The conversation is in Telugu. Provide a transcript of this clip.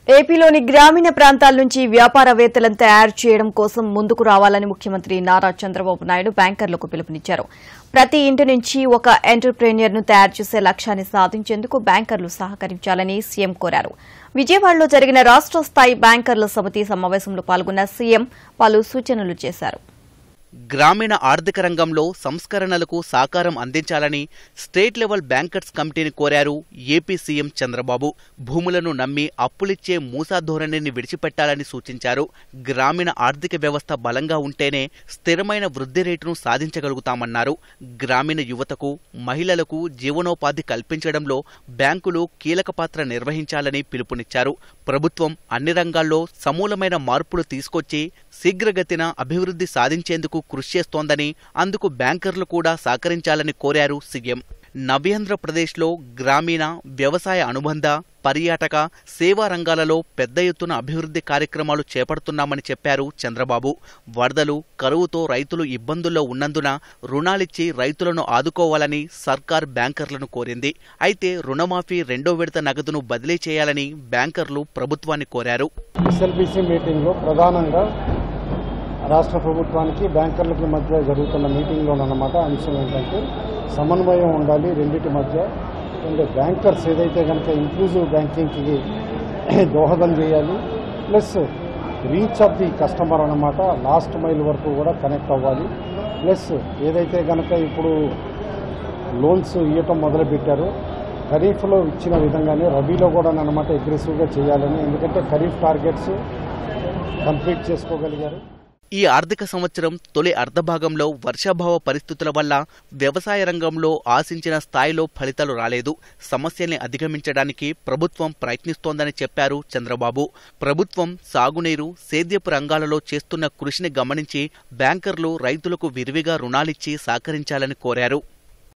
ఏపీలోని గ్రామీణ ప్రాంతాల నుంచి వ్యాపారవేత్తలను తయారు చేయడం కోసం ముందుకు రావాలని ముఖ్యమంత్రి నారా చంద్రబాబు నాయుడు బ్యాంకర్లకు పిలుపునిచ్చారు ప్రతి ఇంటి నుంచి ఒక ఎంటర్ప్రెన్యూర్ ను తయారు చేసే లక్ష్యాన్ని సాధించేందుకు బ్యాంకర్లు సహకరించాలని సీఎం కోరారు విజయవాడలో జరిగిన రాష్ట స్థాయి బ్యాంకర్ల సమితి సమావేశంలో పాల్గొన్న సీఎం పలు సూచనలు చేశారు గ్రామీణ ఆర్థిక రంగంలో సంస్కరణలకు సాకారం అందించాలని స్టేట్ లెవెల్ బ్యాంకర్స్ కమిటీని కోరారు ఏపీ సీఎం చంద్రబాబు భూములను నమ్మి అప్పులిచ్చే మూసా ధోరణిని విడిచిపెట్టాలని సూచించారు గ్రామీణ ఆర్థిక వ్యవస్థ బలంగా ఉంటేనే స్థిరమైన వృద్ధి రేటును సాధించగలుగుతామన్నారు గ్రామీణ యువతకు మహిళలకు జీవనోపాధి కల్పించడంలో బ్యాంకులు కీలక పాత్ర నిర్వహించాలని పిలుపునిచ్చారు ప్రభుత్వం అన్ని రంగాల్లో సమూలమైన మార్పులు తీసుకొచ్చి శీఘ్రగతిన అభివృద్ధి సాధించేందుకు కృషి చేస్తోందని అందుకు బ్యాంకర్లు కూడా సహకరించాలని కోరారు సీఎం నవ్యాంధ్రప్రదేశ్లో గ్రామీణ వ్యవసాయ అనుబంధ పర్యాటక సేవా రంగాలలో పెద్ద ఎత్తున అభివృద్ధి కార్యక్రమాలు చేపడుతున్నామని చెప్పారు చంద్రబాబు వరదలు కరువుతో రైతులు ఇబ్బందుల్లో ఉన్నందున రుణాలిచ్చి రైతులను ఆదుకోవాలని సర్కార్ బ్యాంకర్లను కోరింది అయితే రుణమాఫీ రెండో విడత నగదును బదిలీ చేయాలని బ్యాంకర్లు ప్రభుత్వాన్ని కోరారు ఎస్ఎల్బిసి మీటింగ్లో ప్రధానంగా రాష్ట్ర ప్రభుత్వానికి బ్యాంకర్లకి మధ్య జరుగుతున్న మీటింగ్లోనమాట అంశం ఏంటంటే సమన్వయం ఉండాలి రెండింటి మధ్య అండ్ బ్యాంకర్స్ ఏదైతే కనుక ఇంక్లూజివ్ బ్యాంకింగ్కి దోహదం చేయాలి plus reach of the customer అన్నమాట లాస్ట్ మైల్ వరకు కూడా కనెక్ట్ అవ్వాలి ప్లస్ ఏదైతే కనుక ఇప్పుడు లోన్స్ ఇవ్వటం మొదలుపెట్టారో ఖరీఫ్లో ఇచ్చిన విధంగానే రబీలో కూడా అన్నమాట అగ్రెసివ్గా చేయాలని ఎందుకంటే ఖరీఫ్ టార్గెట్స్ కంప్లీట్ చేసుకోగలిగారు ఈ ఆర్థిక సంవత్సరం తొలి అర్ధభాగంలో వర్షాభావ పరిస్థితుల వల్ల వ్యవసాయ రంగంలో ఆశించిన స్థాయిలో ఫలితాలు రాలేదు సమస్యల్ని అధిగమించడానికి ప్రభుత్వం ప్రయత్నిస్తోందని చెప్పారు చంద్రబాబు ప్రభుత్వం సాగునీరు సేద్యపు రంగాలలో చేస్తున్న కృషిని గమనించి బ్యాంకర్లు రైతులకు విరివిగా రుణాలిచ్చి సహకరించాలని కోరారు